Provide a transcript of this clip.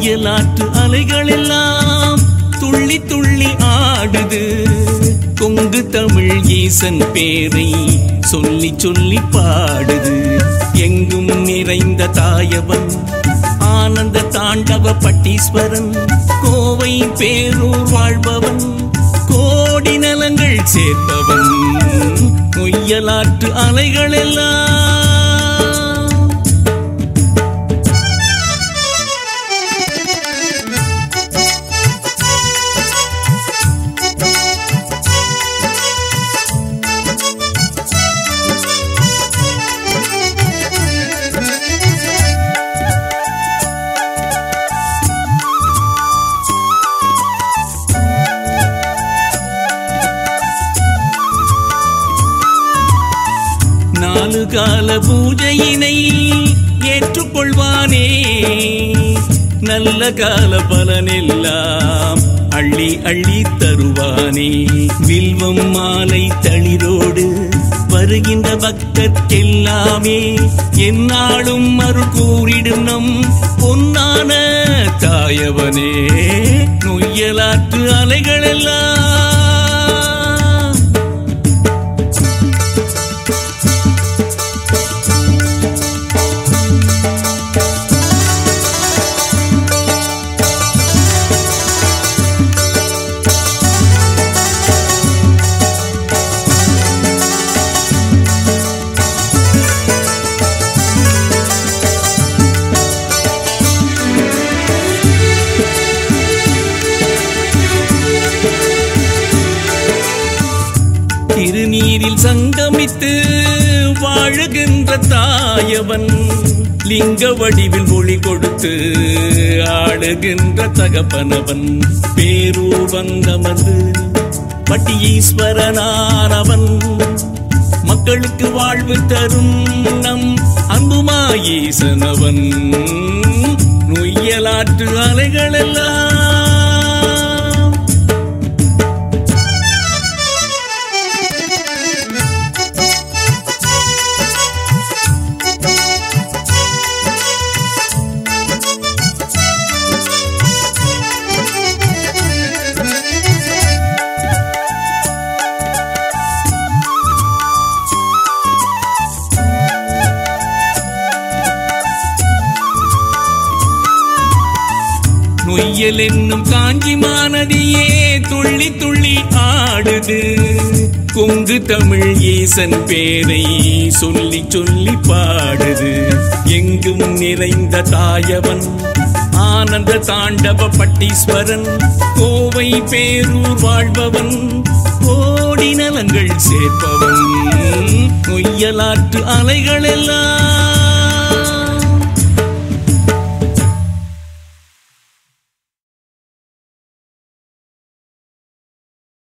நொய்யலாற்று அலைகள் எல்லாம் துள்ளி துள்ளி ஆடுது கொங்கு தமிழ் ஈசன் பேரை சொல்லி சொல்லி பாடுது எங்கும் நிறைந்த தாயவன் ஆனந்த தாண்டவ பட்டீஸ்வரன் கோவை பேரூர் வாழ்பவன் கோடி நலங்கள் சேர்ப்பவன் நொய்யலாற்று அலைகள் எல்லாம் நாலு கால பூஜையினை ஏற்றுக்கொள்வானே நல்ல கால பலனெல்லாம் அள்ளி அள்ளி தருவானே வில்வம் மாலை தளிரோடு வருகின்ற பக்தர்க்கெல்லாமே என்னாலும் அருள் கூறிடும் நம் பொன்னான தாயவனே நொய்யலாற்று அலைகள் எல்லாம் திருநீரில் சங்கமித்து வாழுகின்ற தாயவன் லிங்க வடிவில் ஒளி கொடுத்து ஆடுகின்ற தகப்பனவன் பேரூபந்தமது பட்டியீஸ்வரனானவன் மக்களுக்கு வாழ்வு தரும் நம் அன்புமாயீசனவன் நொய்யலாற்று அலைகள் எல்லாம் நொய்யல் என்னும் காஞ்சி மாநதியே துள்ளி துள்ளி ஆடுது கொங்கு தமிழ் ஈசன் பேரை சொல்லி சொல்லி பாடுது எங்கும் நிறைந்த தாயவன் ஆனந்த தாண்டவ பட்டீஸ்வரன் கோவை பேரூர் வாழ்பவன் கோடி நலங்கள் சேர்ப்பவன் நொய்யலாற்று அலைகள் எல்லாம்